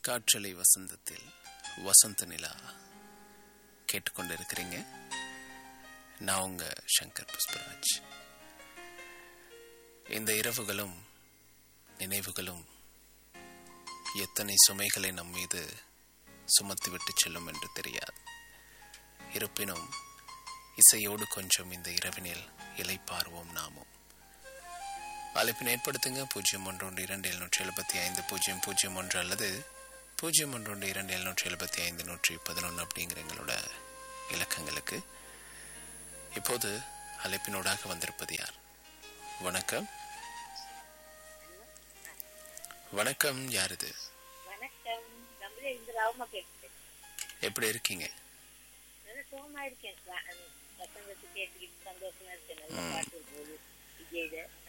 காற்றலை வசந்தத்தில் வசந்த நிலா கேட்டுக்கொண்டிருக்கிறீங்க நான் உங்க சங்கர் புஷ்பராஜ் இந்த இரவுகளும் நினைவுகளும் எத்தனை சுமைகளை நம் மீது சுமத்திவிட்டு செல்லும் என்று தெரியாது இருப்பினும் இசையோடு கொஞ்சம் இந்த இரவினில் இலைப்பார்வோம் நாமும் அழைப்பினை ஏற்படுத்துங்க பூஜ்ஜியம் ஒன்று ஒன்று இரண்டு எழுநூற்றி எழுபத்தி ஐந்து பூஜ்ஜியம் பூஜ்ஜியம் ஒன்று அல்லது பூஜ்ஜியம் ஒன்று ஒன்று இரண்டு எழுநூற்றி எழுபத்தி ஐந்து நூற்றி பதினொன்று அப்படிங்கிற எங்களோட இலக்கங்களுக்கு இப்போது அழைப்பினோடாக வந்திருப்பது யார் வணக்கம் வணக்கம் யார் இது வணக்கம் நம்மளே இந்த ராவமா பேசுறேன் எப்படி இருக்கீங்க நல்லா சுகமா இருக்கேன் ச- அந்த பசங்களுக்கு கேட்டுக்கிட்டு சந்தோஷமா இருக்கேன் நல்ல பாட்டு போகுது விஜய்த